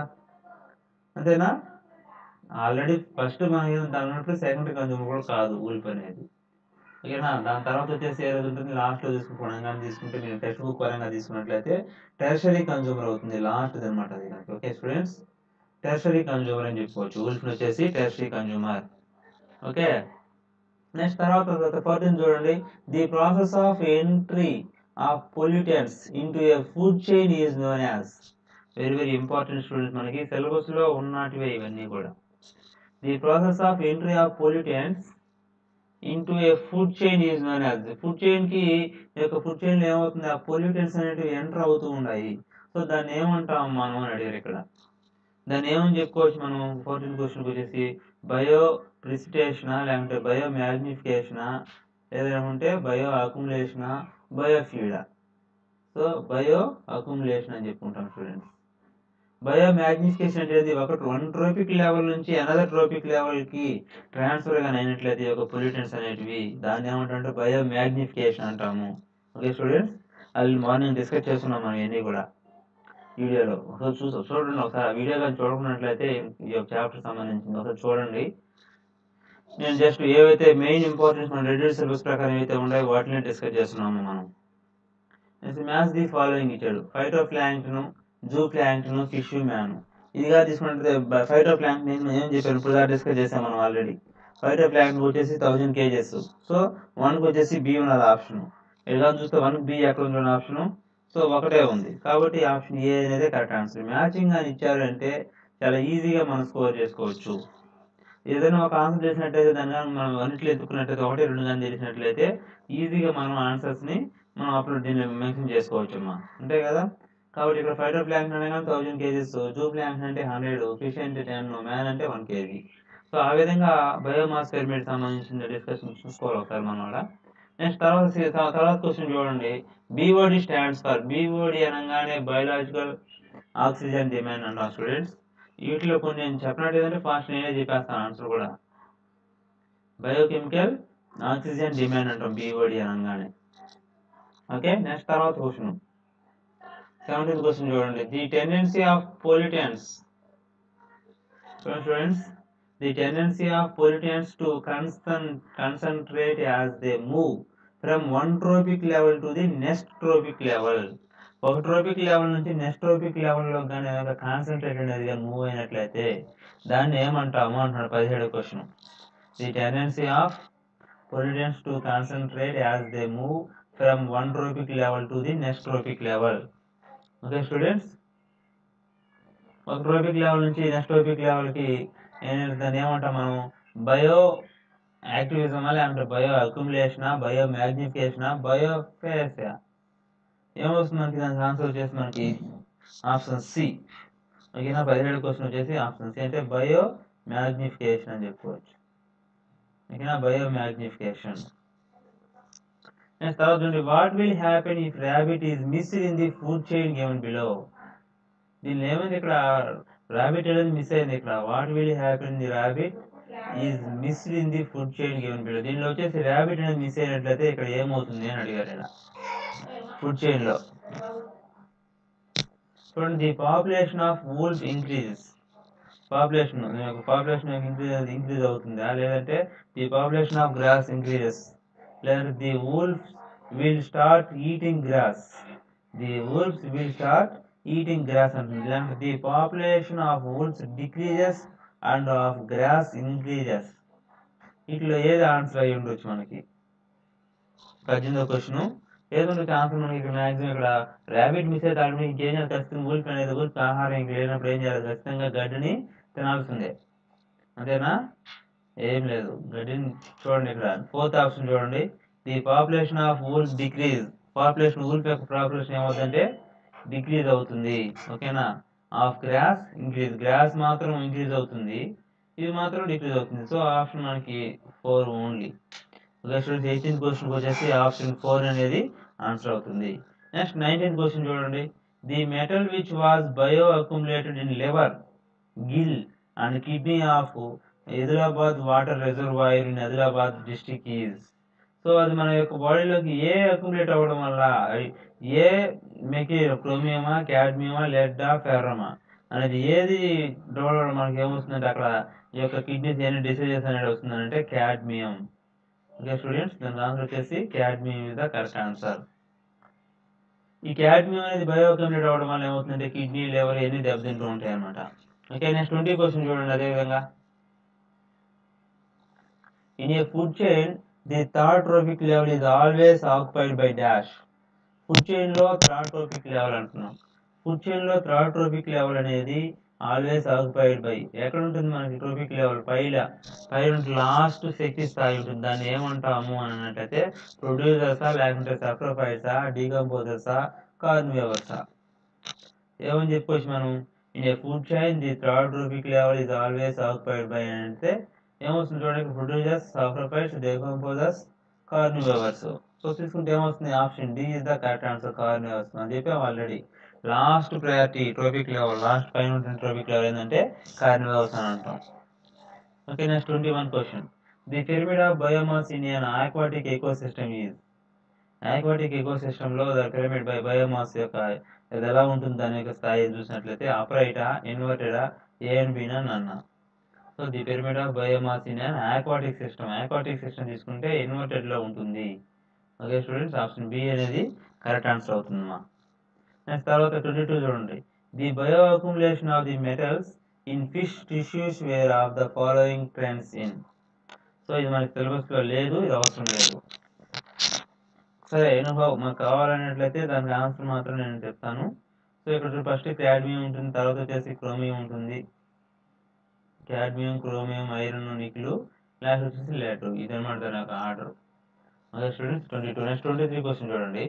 అంతేనా ఆల్రెడీ ఫస్ట్ మనం ఏం దాని ఉన్నప్పుడు సెకండరీ కన్జ్యూమర్ కూడా కాదు ఊల్ఫ్ అనేది ఓకేనా దాని తర్వాత వచ్చేసి ఏది ఉంటుంది లాస్ట్లో తీసుకుంటాం కానీ తీసుకుంటే మీరు టెక్స్ట్ బుక్ పరంగా తీసుకున్నట్లయితే టెర్షరీ కన్జ్యూమర్ అవుతుంది లాస్ట్ అనమాట అది కనుక ఓకే స్టూడెంట్స్ టెర్షరీ కన్జ్యూమర్ అని చెప్పుకోవచ్చు ఉల్ఫ్ వచ్చేసి టెర్షరీ కన్జ్యూమర్ ఓకే నెక్స్ట్ తర్వాత ఫోర్టీన్ చూడండి the process of entry of pollutants into a food chain is known as very very important students మనకి సిలబస్లో ఉన్నటివే ఇవన్నీ కూడా the process of entry of pollutants into a food chain is known as food చైన్కి ఈ యొక్క food చైన్లో ఏమవుతుంది ఆ పొల్యూటెంట్స్ అనేటివి ఎంటర్ అవుతూ ఉన్నాయి సో దాన్ని ఏమంటాం మనం అని అడిగారు ఇక్కడ దాన్ని ఏమని చెప్పుకోవచ్చు మనం ఫోర్టీన్ క్వశ్చన్కి వచ్చేసి బయో ప్రిసిటేషనా లేకుంటే బయో మ్యాగ్నిఫికేషనా లేదంటే బయో అకుములేషనా బయో ఫీడా సో బయో అకుములేషన్ అని చెప్పుకుంటాం స్టూడెంట్స్ బయో మ్యాగ్నిఫికేషన్ అనేది ఒక వన్ ట్రోపిక్ లెవెల్ నుంచి అనదర్ ట్రోపిక్ లెవెల్కి ట్రాన్స్ఫర్ కానీ అయినట్లయితే ఈ యొక్క పొల్యూటెంట్స్ అనేటివి దాన్ని ఏమంటారంటే బయో మ్యాగ్నిఫికేషన్ అంటాము ఓకే స్టూడెంట్స్ అది మార్నింగ్ డిస్కస్ చేస్తున్నాం మనం ఇవన్నీ కూడా వీడియోలో ఒకసారి చూసా చూడండి ఒకసారి ఆ వీడియో కానీ చూడకున్నట్లయితే ఈ యొక్క చాప్టర్ సంబంధించింది ఒకసారి చూడండి నేను జస్ట్ ఏవైతే మెయిన్ ఇంపార్టెన్స్ మన రెడ్యూస్ సిలబస్ ప్రకారం ఏవైతే ఉన్నాయో వాటిని డిస్కస్ చేస్తున్నాము మనం మ్యాథ్స్ ది ఫాలోయింగ్ ఇచ్చాడు ఫైటో ప్లాంక్ను జూ ప్లాంక్ను ఫిష్ మ్యాన్ ఇదిగా తీసుకుంటే ఫైటో ప్లాంక్ నేను ఏం చెప్పాను ఇప్పుడు దాకా డిస్కస్ చేసాం మనం ఆల్రెడీ ఫైటో ప్లాంక్ వచ్చేసి థౌజండ్ కేజెస్ సో వన్కి వచ్చేసి బి ఉన్నది ఆప్షన్ ఇలా చూస్తే వన్ బి ఎక్కడ ఉంది ఆప్షన్ సో ఒకటే ఉంది కాబట్టి ఆప్షన్ ఏ అనేది కరెక్ట్ ఆన్సర్ మ్యాచింగ్ అని ఇచ్చారంటే చాలా ఈజీగా మనం స్కోర్ చేసుకోవచ్చు ఏదైనా ఒక ఆన్సర్ చేసినట్లయితే దాని కానీ మనం అన్నిట్లో ఎత్తుకున్నట్లయితే ఒకటి రెండు కానీ తెలిసినట్లయితే ఈజీగా మనం ఆన్సర్స్ని మనం అప్పుడు దీన్ని మెన్షన్ చేసుకోవచ్చు అమ్మా అంతే కదా కాబట్టి ఇక్కడ ఫైటర్ ప్లాంక్ అంటే కానీ థౌజండ్ కేజీస్ జూ ప్లాంక్ అంటే హండ్రెడ్ ఫిష్ అంటే టెన్ మ్యాన్ అంటే వన్ కేజీ సో ఆ విధంగా బయోమాస్ పిరమిడ్ సంబంధించిన డిస్కషన్ చూసుకోవాలి ఒకసారి మనం కూడా నెక్స్ట్ తర్వాత సి- త- తర్వాత క్వశ్చన్ చూడండి బీఓడి స్టాండ్స్ ఫర్ బీఓడి అనగానే బయోలాజికల్ ఆక్సిజన్ డిమాండ్ అంటాం స్టూడెంట్స్ వీటిలో కొన్ని నేను చెప్పినట్టు ఏదంటే ఫాస్ట్ నేనే చెప్పేస్తాను ఆన్సర్ కూడా బయోకెమికల్ ఆక్సిజన్ డిమాండ్ అంటాం బీఓడి అనగానే ఓకే నెక్స్ట్ తర్వాత క్వశ్చన్ సెవెంటీన్త్ క్వశ్చన్ చూడండి the tendency of pollutants students the tendency of pollutants to con concentrate as they move from one trophic level to the next trophic level ఒక trophic level నుంచి next trophic లెవెల్లో కానీ ఏదైనా concentrate అనేది కానీ move అయినట్లయితే దాన్ని ఏమంటాము అంటున్నాడు పదిహేడు question the tendency of pollutants to concentrate as they move from one trophic level to the next trophic level okay students ఒక ట్రోపిక్ లెవెల్ నుంచి నెక్స్ట్ ట్రోపిక్ లెవెల్కి దాన్ని ఏమంటాం మనం బయో యాక్టివిజమా లేదంటే బయో అక్యుములేషనా బయో మ్యాగ్నిఫికేషనా బయో ఫేసా ఏమొస్తుంది మనకి దానికి ఆన్సర్ వచ్చేసి మనకి ఆప్షన్ సి ఓకేనా పదిహేడు క్వశ్చన్ వచ్చేసి ఆప్షన్ సి అంటే బయో మ్యాగ్నిఫికేషన్ అని చెప్పుకోవచ్చు ఓకేనా బయో మ్యాగ్నిఫికేషన్ నెక్స్ట్ తర్వాత చూడండి what will happen if rabbit is missed in the food chain given below దీనిలో ఏమైంది ఇక్కడ ర్యాబిట్ అనేది మిస్ అయింది ఇక్కడ what will happen the rabbit is missed in the food chain given below దీనిలో వచ్చేసి ర్యాబిట్ అనేది మిస్ అయినట్లయితే ఇక్కడ ఏమవుతుంది అని అడిగారు ఇలా ఫుడ్ చైన్ లో చూడండి the population of wolf increases population population increase increase అవుతుందా లేదంటే the population of grass increases లేదంటే the wolf will start eating grass the wolves will start eating grass అంటుంది లేదంటే the population of wolves decreases and of grass increases ఇట్లా ఏది answer అయ్యి ఉండొచ్చు మనకి పద్దెనిమిదో క్వశ్చన్ ఏదో ఆన్సర్ మనకి ఇక్కడ మ్యాక్సిమం ఇక్కడ ర్యాబిట్ మిస్ అయితే ఆల్రెడీ ఇంకేం చేయాలి ఖచ్చితంగా ఊరికి అనేది ఊరికి ఆహారం ఇంక లేనప్పుడు ఏం చేయాలి ఖచ్చితంగా గడ్డిని తినాల్సిందే అంతేనా ఏం లేదు గడ్డిని చూడండి ఇక్కడ ఫోర్త్ ఆప్షన్ చూడండి the population of wolf decrease population wolf యొక్క పాపులేషన్ ఏమవుతుందంటే డిక్రీజ్ అవుతుంది ఓకేనా ఆఫ్ గ్రాస్ ఇంక్రీజ్ గ్రాస్ మాత్రం ఇంక్రీజ్ అవుతుంది ఇది మాత్రం డిక్రీజ్ అవుతుంది సో ఆప్షన్ మనకి four only students eighteenth question వచ్చేసి ఆప్షన్ ఫోర్ అనేది ఆన్సర్ అవుతుంది నెక్స్ట్ నైన్టీన్త్ క్వశ్చన్ చూడండి the metal which was bioaccumulated in liver gill and kidney of Hyderabad water reservoir in Hyderabad district is so అది మన యొక్క బాడీలోకి ఏ accumulate అవ్వడం వల్ల ఏ మెటీరియల్ క్రోమియమా క్యాడ్మియమా లెడ్డా ఫెర్రమా అనేది ఏది డెవలప్ మనకి ఏమొస్తుందంటే అక్కడ ఈ యొక్క కిడ్నీస్ ఎన్ని డిసీజెస్ అనేది వస్తుందంటే క్యాడ్మియం ఓకే స్టూడెంట్స్ దాని ఆన్సర్ వచ్చేసి cadmium is the correct answer ఈ క్యాడ్మియం అనేది బయో అక్యుమిలేట్ అవ్వడం వల్ల ఏమవుతుందంటే కిడ్నీ లివర్ ఇవన్నీ దెబ్బతింటూ ఉంటాయి అనమాట ఓకే నెక్స్ట్ ట్వంటీ క్వశ్చన్ చూడండి అదేవిధంగా in a food chain the third trophic level is always occupied by dash food chain లో థర్డ్ ట్రోఫిక్ లెవెల్ అంటున్నాం ఫుడ్ చైన్ లో థర్డ్ ట్రోఫిక్ లెవెల్ అనేది ఆల్వేస్ ఆక్యుపైడ్ బై ఎక్కడ ఉంటుంది మనకి ట్రోఫిక్ లెవెల్ పైల పైన లాస్ట్ శక్తి స్థాయి ఉంటుంది దాన్ని ఏమంటాము అని అన్నట్లయితే ప్రొడ్యూసర్సా లేకుంటే సఫ్రోఫైట్సా డీకంపోజర్సా కార్నివేవర్సా ఏమని చెప్పుకోవచ్చు మనం in a food chain the third trophic level is always occupied by అంటే ఏమొస్తుంది చూడండి producers saprophytes decomposers carnivores so తీసుకుంటే ఏమొస్తుంది option D is the correct answer carnivores అని చెప్పాం already last priority trophic level last పైన ఉంటుంది ట్రోఫిక్ లెవెల్ ఏంటంటే కార్నివేవర్స్ అని అంటాం okay next twenty one question the pyramid of biomass in an aquatic ecosystem is aquatic ఎకో సిస్టంలో the pyramid by biomass యొక్క ఇది ఎలా ఉంటుంది దాని యొక్క స్థాయి చూసినట్లయితే అప్రైటా ఇన్వర్టెడా ఏ అండ్ బీనా నన్న so the pyramid of biomass in an aquatic system aquatic system తీసుకుంటే ఇన్వర్టెడ్ లో ఉంటుంది ఓకే స్టూడెంట్స్ ఆప్షన్ బి అనేది కరెక్ట్ ఆన్సర్ అవుతుందమ్మా నెక్స్ట్ తర్వాత ట్వంటీ టూ చూడండి the bioaccumulation of the metals in fish tissues where of the following trends in so ఇది మనకి syllabus లో లేదు ఇది అవసరం లేదు సరే అనుభవ్ మనకు కావాలన్నట్లయితే దానికి ఆన్సర్ మాత్రం నేను చెప్తాను సో ఇక్కడ ఫస్ట్ క్యాడ్మియం ఉంటుంది తర్వాత వచ్చేసి క్రోమియం ఉంటుంది cadmium chromium iron nickel last వచ్చేసి లేటర్ ఇది అనమాట దాని యొక్క ఆర్డర్ అదే students twenty two next twenty three question చూడండి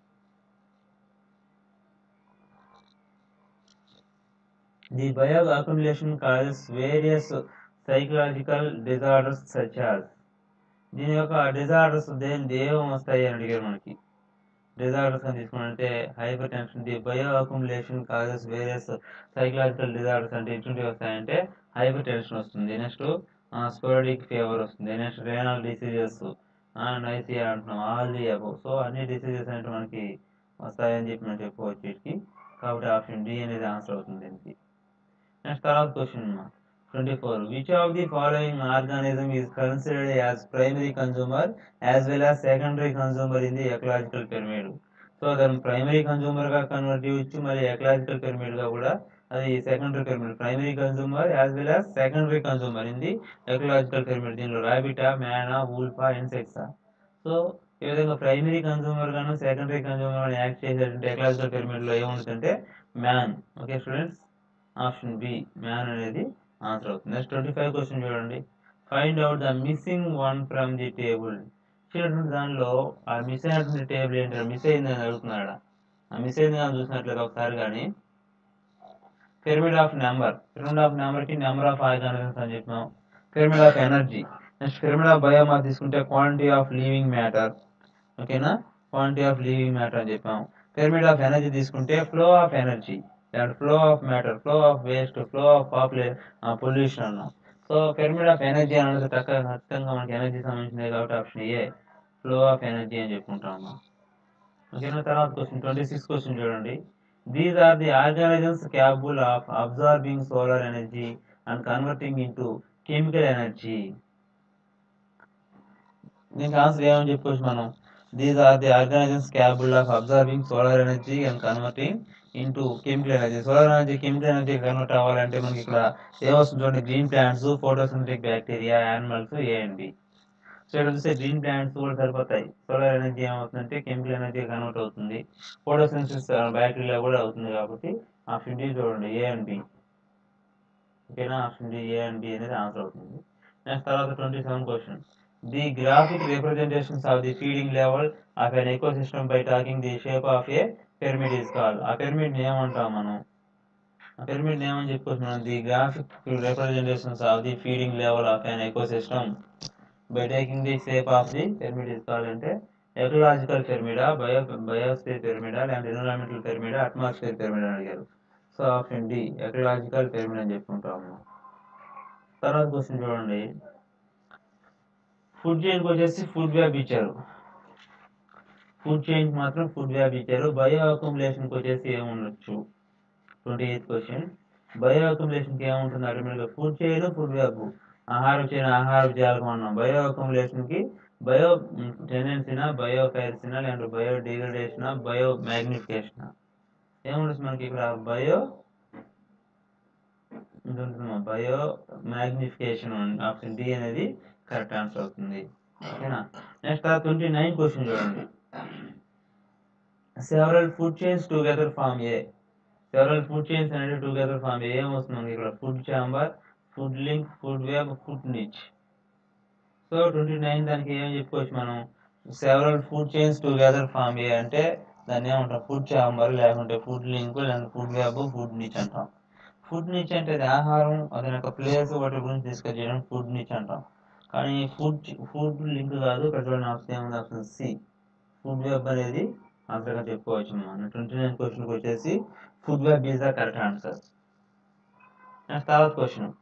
the bioaccumulation causes various psychological disorders such as దీని యొక్క డిజార్డర్స్ దేని ఏం వస్తాయి అని అడిగారు మనకి డిజార్డర్స్ అని తీసుకున్నట్టే hypertension the bioaccumulation causes various psychological disorders అంటే ఎటువంటి వస్తాయంటే హైపర్ టెన్షన్ వస్తుంది నెక్స్ట్ స్పోరడిక్ ఫీవర్ వస్తుంది నెక్స్ట్ రేనల్ డిసీజెస్ నైసియా అంటున్నాం ఆల్ ది అబో సో అన్ని డిసీజెస్ అంటే మనకి వస్తాయని చెప్పి మనం చెప్పుకోవచ్చు వీటికి కాబట్టి ఆప్షన్ డి అనేది ఆన్సర్ అవుతుంది దీనికి నెక్స్ట్ తర్వాత question twenty four which of the following organism is considered as primary consumer as well as secondary consumer in the ecological pyramid so దాన్ని ప్రైమరీ కన్సూమర్ గా కన్వర్ట్ చేయొచ్చు మరి ఎకలాజికల్ పిరమిడ్ గా కూడా అది secondary pyramid primary consumer as well as secondary consumer in the ecological pyramid దీనిలో రాబిటా మ్యానా వూల్ఫా ఇన్సెక్ట్సా సో ఈ విధంగా ప్రైమరీ కన్సూమర్ గాను సెకండరీ కన్సూమర్ గాను యాక్ట్ చేసేటువంటి ఎకలాజికల్ పిరమిడ్ లో ఏముంటుందంటే man okay students option B man అనేది ఆన్సర్ అవుతుంది నెక్స్ట్ ట్వంటీ ఫైవ్ క్వశ్చన్ చూడండి find out the missing one from the table ఇచ్చినటువంటి దానిలో ఆ మిస్ అయినటువంటి టేబుల్ ఏంటో మిస్ అయిందని అడుగుతున్నాడు ఆ మిస్ అయింది కానీ చూసినట్లయితే ఒకసారి కానీ pyramid of number pyramid of number కి నెంబర్ ఆఫ్ ఆర్గానిజమ్స్ అని చెప్పాం pyramid of energy next pyramid of biomass తీసుకుంటే క్వాంటిటీ ఆఫ్ లీవింగ్ మ్యాటర్ ఓకేనా క్వాంటిటీ ఆఫ్ లీవింగ్ మ్యాటర్ అని చెప్పాం పిరమిడ్ ఆఫ్ ఎనర్జీ తీసుకుంటే flow of energy and flow of matter flow of waste flow of పాపులే pollution అన్నాం so pyramid of energy అనేది తక్కువ ఖచ్చితంగా మనకి ఎనర్జీ సంబంధించింది కాబట్టి option A flow of energy అని చెప్పుకుంటాం అన్నాం ఓకేనా తర్వాత క్వశ్చన్ ట్వంటీ సిక్స్ క్వశ్చన్ చూడండి these are the organisms capable of absorbing solar energy and converting into chemical energy దీనికి ఆన్సర్ ఏమని చెప్పుకోవచ్చు మనం these are the organisms capable of absorbing solar energy and converting into chemical energy solar energy chemical energy convert అవ్వాలంటే మనకి ఇక్కడ ఏమొస్తుంది చూడండి green plants photosynthetic bacteria animals A and B so ఇక్కడ చూస్తే గ్రీన్ ప్లాంట్స్ కూడా సరిపోతాయి సోలార్ ఎనర్జీ ఏమవుతుందంటే కెమికల్ ఎనర్జీ కన్వర్ట్ అవుతుంది ఫోటోసింథసిస్ బ్యాక్టీరియా కూడా అవుతుంది కాబట్టి ఆప్షన్ డి చూడండి ఏ అండ్ బి ఓకేనా option D A and B అనేది ఆన్సర్ అవుతుంది నెక్స్ట్ తర్వాత twenty seven question the graphic representations of the feeding level of an ecosystem by taking the shape of a pyramid is call ఆ pyramid ఏమంటాం మనం ఆ pyramid ఏమని చెప్పుకోవచ్చు మనం the graphic representations of the feeding level of an ecosystem by taking the shape of the pyramid is call అంటే ecological పిరమిడా bio biosphere పిరమిడా లేదంటే ఎన్విరాన్మెంటల్ పిరమిడా అట్మాస్ఫియర్ పిరమిడ్ అని అడిగారు so option D ecological pyramid అని చెప్పుకుంటాము తర్వాత క్వశ్చన్ చూడండి ఫుడ్ చైన్కి వచ్చేసి ఫుడ్ వ్యాప్ ఇచ్చారు ఫుడ్ చైన్ మాత్రం ఫుడ్ వ్యాప్ ఇచ్చారు బయో అక్యుములేషన్కి వచ్చేసి ఏముండొచ్చు ట్వంటీ ఎయిత్ క్వశ్చన్ బయో అక్యుములేషన్కి ఏముంటుంది ఆటోమేటిక్గా ఫుడ్ చైన్ ఫుడ్ వ్యాప్ ఆహారం చైన్ ఆహార జాలకం అన్నాం బయో అక్యుములేషన్కి బయో టెండెన్సీనా బయో ఫైర్సినా లేదంటే బయో డిగ్రేడేషనా బయో మ్యాగ్నిఫికేషనా ఏముంటుంది మనకి ఇక్కడ బయో ఉంటుందమ్మా బయో మ్యాగ్నిఫికేషన్ ఆప్షన్ డి అనేది కరెక్ట్ ఆన్సర్ అవుతుంది ఓకేనా నెక్స్ట్ ట్వంటీ నైన్ క్వశ్చన్ చూడండి several food chains together form a several food chains అనేది టుగెదర్ ఫామ్ ఏ ఏమొస్తుంది మనకి ఇక్కడ food chamber food link food web food niche so twenty nine దానికి ఏం చెప్పుకోవచ్చు మనం several food chains together form a అంటే దాన్ని ఏమంటాం ఫుడ్ ఛాంబర్ లేకుంటే ఫుడ్ లింక్ లేదంటే ఫుడ్ వేబ్ ఫుడ్ నిచ్ అంటాం ఫుడ్ నిచ్ అంటే అది ఆహారం అతని యొక్క ప్లేస్ వాటి గురించి డిస్కస్ చేయడం ఫుడ్ నిచ్ అంటాం కానీ ఫుడ్ ఫుడ్ లింక్ కాదు పెట్రోల్ ఆప్షన్ ఏముంది ఆప్షన్ సి ఫుడ్ వెబ్ అనేది ఆన్సర్గా చెప్పుకోవచ్చు మనం ట్వంటీ నైన్ క్వశ్చన్కి వచ్చేసి food web is the correct answer next తర్వాత question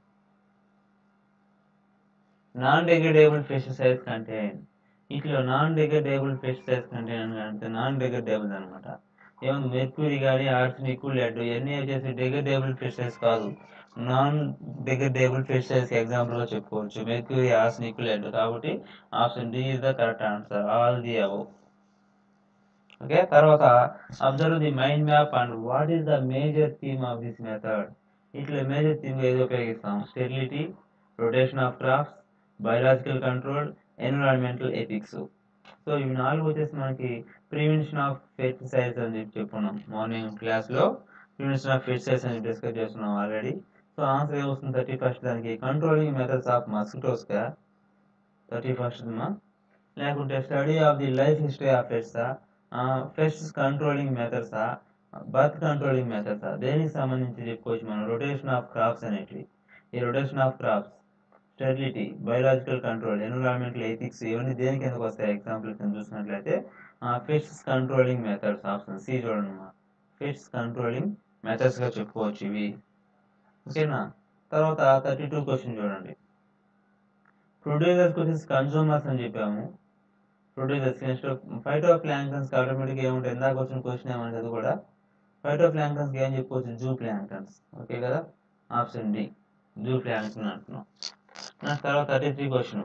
non degradable pesticides contain ఇట్లా నాన్ డిగ్రేడేబుల్ పెస్టిసైడ్స్ కంటైన్ అంటే నాన్ డిగ్రేడేబుల్ అనమాట ఏముంది మెర్క్యూరీ కానీ ఆర్సనిక్ లెడ్ ఇవన్నీ వచ్చేసి డిగ్రేడేబుల్ పెస్టిసైడ్స్ కాదు నాన్ డిగ్రేడేబుల్ పెస్టిసైడ్స్ ఎగ్జాంపుల్గా చెప్పుకోవచ్చు మెర్క్యూరీ ఆర్సనిక్ లెడ్ కాబట్టి option D is the correct answer all the above okay తర్వాత observe the mind map and what is the major theme of this method ఇట్లా major theme ఏది ఉపయోగిస్తాం sterility rotation of crafts biological control environmental ethics so ఇవి నాలుగు వచ్చేసి మనకి prevention of pesticides అని చెప్పి చెప్పుకున్నాం మార్నింగ్ క్లాస్లో ప్రివెన్షన్ ఆఫ్ పెస్టిసైడ్స్ అని డిస్కస్ చేస్తున్నాం ఆల్రెడీ సో ఆన్సర్ ఏమొస్తుంది థర్టీ ఫస్ట్ దానికి కంట్రోలింగ్ మెథడ్స్ ఆఫ్ మస్కిటోస్గా థర్టీ ఫస్ట్ లేకుంటే study of the life history of పెస్టా పెస్ట్ కంట్రోలింగ్ మెథడ్సా బర్త్ కంట్రోలింగ్ మెథడ్సా దేనికి సంబంధించి చెప్పుకోవచ్చు మనం రొటేషన్ ఆఫ్ క్రాప్స్ అనేటివి ఈ rotation of crops sterility biological control environmental ethics ఇవన్నీ దేనికి ఎందుకు వస్తాయి ఎగ్జాంపుల్ కింద చూసినట్లయితే pests controlling methods option C చూడండి మా పెస్ట్స్ కంట్రోలింగ్ మెథడ్స్గా చెప్పుకోవచ్చు ఇవి ఓకేనా తర్వాత థర్టీ టూ క్వశ్చన్ చూడండి ప్రొడ్యూసర్స్ వచ్చేసి కన్సూమర్స్ అని చెప్పాము ప్రొడ్యూసర్స్ నెక్స్ట్ ఫైటో ప్లాంక్టన్స్ ఆటోమేటిక్గా ఏముంటుంది ఇందాక వచ్చిన క్వశ్చన్ ఏమంటే అది కూడా ఫైటో ప్లాంక్టన్స్ ఏం చెప్పుకోవచ్చు జూ ప్లాంక్టన్స్ ఓకే కదా ఆప్షన్ డి జూ ప్లాంక్టన్ అంటున్నాం నెక్స్ట్ తర్వాత థర్టీ త్రీ క్వశ్చన్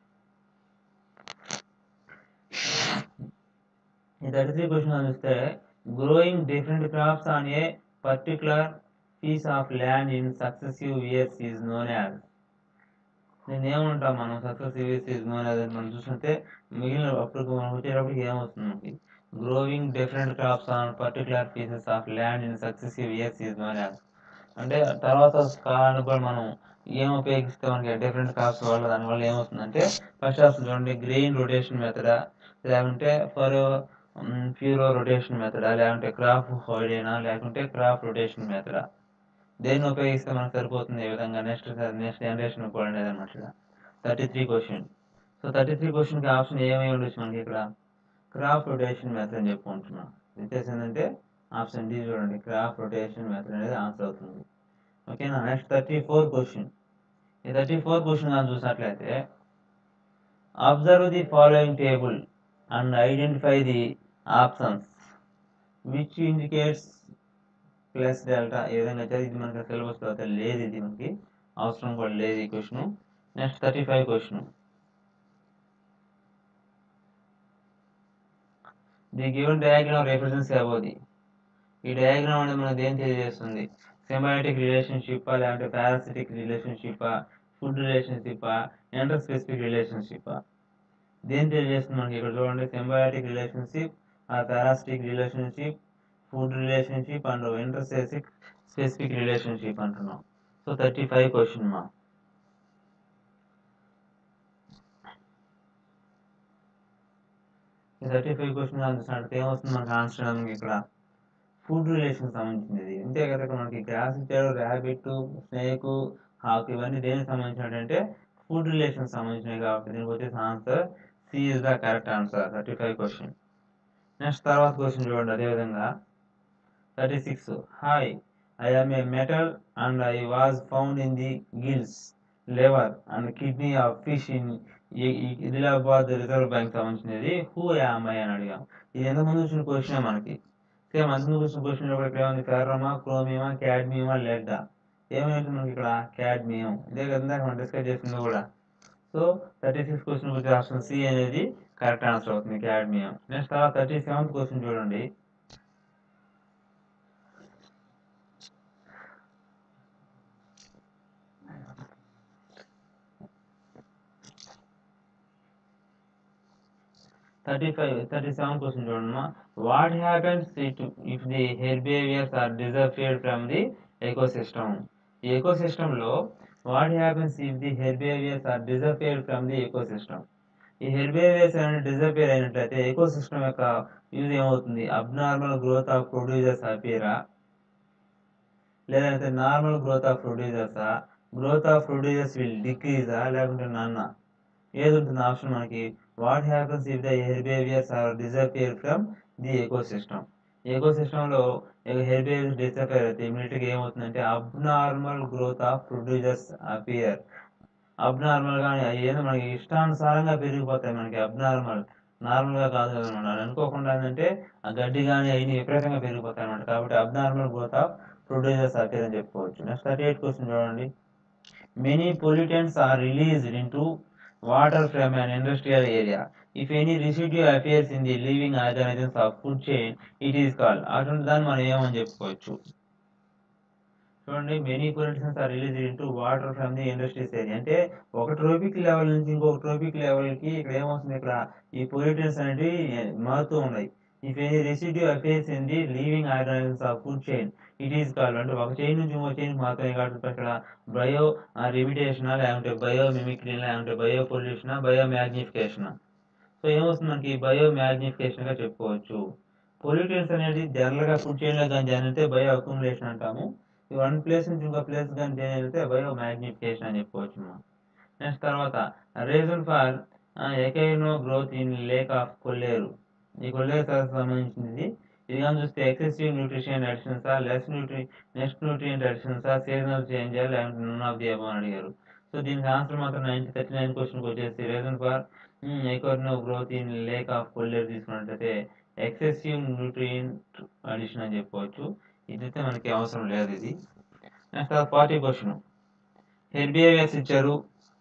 ఈ థర్టీ త్రీ క్వశ్చన్ చూస్తే growing different crops on a particular piece of land in successive years is known as నేను ఏమంటాం మనం successive years is known as అని మనం చూస్తుంటే మిగిలిన అప్పుడు మనం వచ్చేటప్పటికి ఏమొస్తుంది మనకి growing different crops on particular pieces of land in successive years is known as అంటే తర్వాత కాలానికి కూడా మనం ఏం ఉపయోగిస్తే మనకి డిఫరెంట్ క్రాప్స్ వల్ల దానివల్ల ఏమవుతుందంటే ఫస్ట్ ఆప్షన్ చూడండి గ్రెయిన్ రొటేషన్ మెథడా లేకుంటే ఫర్ ప్యూరో రొటేషన్ మెథడా లేకుంటే క్రాప్ హాలిడేనా లేకుంటే క్రాప్ రొటేషన్ మెథడా దేన్ని ఉపయోగిస్తే మనకు సరిపోతుంది ఈ విధంగా నెక్స్ట్ నెక్స్ట్ జనరేషన్ కూడా అనేది అనమాట thirty three question so thirty three క్వశ్చన్కి ఆప్షన్ ఏమేమి ఉండొచ్చు మనకి ఇక్కడ క్రాప్ రొటేషన్ మెథడ్ అని చెప్పుకుంటున్నాం వ్యత్యాసం ఏంటంటే ఆప్షన్ డి చూడండి క్రాప్ రొటేషన్ మెథడ్ అనేది ఆన్సర్ అవుతుంది ఓకేనా నెక్స్ట్ థర్టీ ఫోర్ క్వశ్చన్ ఈ థర్టీ ఫోర్ క్వశ్చన్ కానీ చూసినట్లయితే observe the following table and identify the options which indicates plus delta ఏ విధంగా అయితే ఇది మనకి సిలబస్ తర్వాత లేదు ఇది మనకి అవసరం కూడా లేదు ఈ question next thirty five question the given diagram represents about the ఈ డయాగ్రామ్ అనేది మనకు దేని తెలియజేస్తుంది సెంబయాటిక్ రిలేషన్షిప్ లేదంటే parasitic relationship food relationship interspecific relationship దేని తెలియజేస్తుంది మనకి ఇక్కడ చూడండి సెంబయాటిక్ రిలేషన్షిప్ ఆ parasitic relationship food relationship and interspecific specific relationship అంటున్నాం సో థర్టీ ఫైవ్ క్వశ్చన్ మా థర్టీ ఫైవ్ క్వశ్చన్ చూసినట్టు ఏమొస్తుంది మనకి ఆన్సర్ మనకి ఇక్కడ ఫుడ్ రిలేషన్ సంబంధించినది అంతే కదా ఇక్కడ మనకి గ్రాస్ ఇచ్చాడు ర్యాబిట్ స్నేక్ హాక్ ఇవన్నీ దేనికి సంబంధించినట్టు అంటే ఫుడ్ రిలేషన్ సంబంధించినవి కాబట్టి దీనికి వచ్చేసి answer C is the correct answer thirty five question next తర్వాత క్వశ్చన్ చూడండి అదేవిధంగా thirty six hi I am a metal and I was found in the gills liver and kidney of fish in ఇదిలాబాద్ reserve bank సంబంధించినది who am I అని అడిగాం ఇది ఎంతమంది వచ్చిన క్వశ్చన్ మనకి సేమ్ అంతకుముందు వచ్చిన క్వశ్చన్ ఇక్కడ ఏముంది ఫెర్రమా క్రోమియమా క్యాడ్మియమా లెడ్డా ఏమైంది మనకి ఇక్కడ క్యాడ్మియం ఇదే కదా మనం డిస్కస్ చేసింది కూడా సో థర్టీ సిక్స్ క్వశ్చన్ వచ్చి ఆప్షన్ సి అనేది కరెక్ట్ ఆన్సర్ అవుతుంది క్యాడ్మియం నెక్స్ట్ తర్వాత థర్టీ సెవెంత్ క్వశ్చన్ చూడండి thirty five thirty seven question చూడమ్మా what happens it if the herbivores are disappeared from the ecosystem ఈ ఎకోసిస్టంలో what happens if the herbivores are disappeared from the ecosystem ఈ herbivores అనేది disappear అయినట్లయితే ecosystem యొక్క use ఏమవుతుంది abnormal growth of producers అపీరా లేదంటే normal growth of ప్రొడ్యూసర్సా growth of producers will డిక్రీజా లేకుంటే నన్న ఏది ఉంటుంది ఆప్షన్ మనకి what happens if the herbivores are disappear from the ecosystem ఎకోసిస్టంలో హెర్బేవియర్స్ డిజర్ఫియర్ అయితే ఇమీడియట్గా ఏమవుతుందంటే abnormal growth of producers appear అబ్నార్మల్గా ఏదో మనకి ఇష్టానుసారంగా పెరిగిపోతాయి మనకి అబ్నార్మల్ నార్మల్గా కాదు కదా అనమాట అనుకోకుండా ఏంటంటే ఆ గడ్డి కానీ అవన్నీ విపరీతంగా పెరిగిపోతాయి అనమాట కాబట్టి abnormal growth of producers appear అని చెప్పుకోవచ్చు నెక్స్ట్ థర్టీ ఎయిట్ క్వశ్చన్ చూడండి many pollutants are released into water from an industrial area. If any residue appears in the living organisms of food chain, it is called. అటువంటి దాన్ని మనం ఏమని చెప్పుకోవచ్చు చూడండి many pollutions are release into water from the industries area అంటే ఒక trophic level నుంచి ఇంకొక ట్రోపిక్ లెవెల్కి ఇక్కడ ఏమవుతుంది ఇక్కడ ఈ పొల్యూటెంట్స్ అనేవి మారుతూ ఉన్నాయి if any residue appears in the living organisms of food chain it is called అంటే ఒక చైన్ నుంచి ఇంకో చైన్ మాత్రమే కాబట్టి ఇక్కడ బయో రిమిటేషన్ లేకుంటే బయో మిమిక్రీ లేకుంటే biopollution biomagnification so ఏమవుతుంది మనకి బయో మ్యాగ్నిఫికేషన్ గా చెప్పుకోవచ్చు పొల్యూటెంట్స్ అనేది జనరల్గా ఫుడ్ చైన్లో కానీ జాయిన్ అయితే బయో అక్యుములేషన్ అంటాము ఈ వన్ ప్లేస్ నుంచి ఇంకో ప్లేస్ కానీ జాయిన్ అయితే బయో మ్యాగ్నిఫికేషన్ అని చెప్పుకోవచ్చు మనం నెక్స్ట్ తర్వాత రీజన్ ఫర్ ఎకైనో growth in lake of Kolleru ఈ కొల్లేరు సరస్సు సంబంధించింది ఇది కానీ చూస్తే ఎక్సెసివ్ న్యూట్రిషన్ అడిషన్సా లెస్ న్యూట్రి నెక్స్ట్ న్యూట్రియంట్ అడిషన్సా సీజనల్ చేంజ్ లేకుంటే నన్ ఆఫ్ ది అబౌ అని అడిగారు సో దీనికి ఆన్సర్ మాత్రం నైన్టీ థర్టీ నైన్ క్వశ్చన్కి వచ్చేసి reason for Eichhornia growth in lake of Kolleru తీసుకున్నట్లయితే ఎక్సెసివ్ న్యూట్రియంట్ అడిషన్ అని చెప్పుకోవచ్చు ఇదైతే మనకి అవసరం లేదు ఇది నెక్స్ట్ ఫార్టీ క్వశ్చన్ హెర్బియేవియర్స్ ఇచ్చారు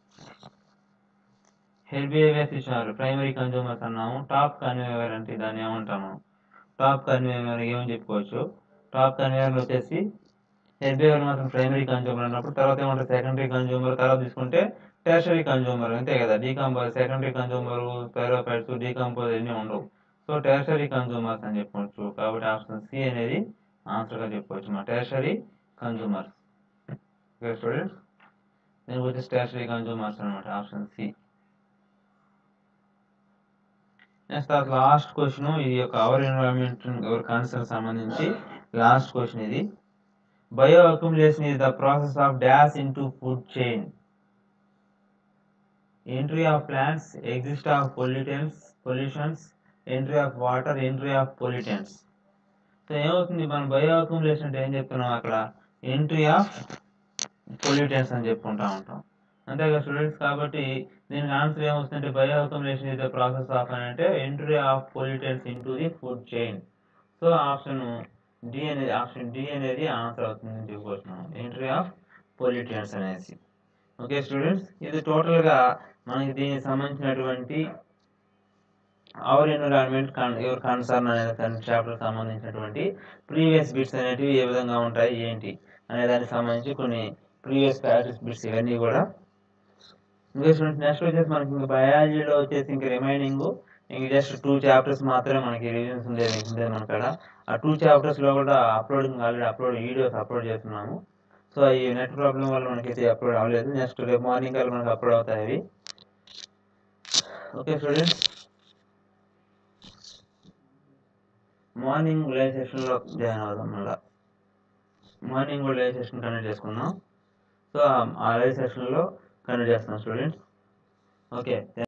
హెర్బియేవియర్స్ ఇచ్చినారు ప్రైమరీ కన్జ్యూమర్స్ అన్నాము టాప్ కన్వేవర్ అంటే దాన్ని ఏమంటాము టాప్ కన్వేవర్ ఏమని చెప్పుకోవచ్చు టాప్ కన్వేవర్ వచ్చేసి హెర్బియేవర్ మాత్రం ప్రైమరీ కన్జ్యూమర్ అన్నప్పుడు తర్వాత ఏమంటారు సెకండరీ కన్జ్యూమర్ తర్వాత తీసుకుంటే టెర్షరీ కన్జ్యూమర్ అంతే కదా decompose secondary consumer saprophytes decompose అన్నీ ఉండవు సో టెర్షరీ కన్జ్యూమర్స్ అని చెప్పవచ్చు కాబట్టి ఆప్షన్ సి అనేది ఆన్సర్గా చెప్పవచ్చు మా టెర్షరీ కన్జ్యూమర్స్ ఓకే స్టూడెంట్స్ దీనికి వచ్చేసి టెర్షరీ కన్జ్యూమర్స్ అనమాట ఆప్షన్ సి నెక్స్ట్ తర్వాత లాస్ట్ క్వశ్చన్ ఇది యొక్క అవర్ ఎన్విరాన్మెంట్ అవర్ కన్సర్న్ సంబంధించి లాస్ట్ క్వశ్చన్ ఇది bioaccumulation is the process of dash into food chain entry of plants exist of pollutants pollutions entry of water entry of pollutants so ఏమవుతుంది మనం bio accumulation అంటే ఏం చెప్తున్నాం అక్కడ entry of pollutants అని చెప్పుకుంటా ఉంటాం అంతేగా స్టూడెంట్స్ కాబట్టి దీనికి ఆన్సర్ ఏమొస్తుందంటే bioaccumulation is the process of అని అంటే entry of pollutants into the food chain so option D అనేది ఆప్షన్ డి అనేది ఆన్సర్ అవుతుంది చెప్పుకోవచ్చు ఎంట్రీ ఆఫ్ పొల్యూటెంట్స్ అనేసి ఓకే స్టూడెంట్స్ ఇది టోటల్గా మనకి దీనికి సంబంధించినటువంటి అవర్ ఎన్విరాన్మెంట్ యువర్ కన్సర్న్ అనే చాప్టర్ సంబంధించినటువంటి ప్రీవియస్ బిట్స్ అనేటివి ఏ విధంగా ఉంటాయి ఏంటి అనే దానికి సంబంధించి కొన్ని ప్రీవియస్ ప్రాక్టీస్ బిట్స్ ఇవన్నీ కూడా ఇంకా స్టూడెంట్స్ నెక్స్ట్ వచ్చేసి మనకి ఇంకా బయాలజీలో వచ్చేసి ఇంకా రిమైనింగ్ ఇంక జస్ట్ టూ చాప్టర్స్ మాత్రమే మనకి రివిజన్స్ ఉండేది ఉండేది మన కాడ ఆ టూ చాప్టర్స్లో కూడా uploading already upload videos upload చేస్తున్నాము సో ఈ నెట్ ప్రాబ్లం వల్ల మనకైతే అప్లోడ్ అవ్వలేదు నెక్స్ట్ రేపు మార్నింగ్ కల్లా మనకి అప్లోడ్ అవుతాయి అవి ఓకే స్టూడెంట్స్ మార్నింగ్ లైవ్ సెషన్లో జాయిన్ అవుదాం మళ్ళీ మార్నింగ్ కూడా లైవ్ సెషన్ కండక్ట్ చేసుకుందాం సో ఆ లైవ్ సెషన్లో కండక్ట్ చేస్తాం స్టూడెంట్స్ ఓకే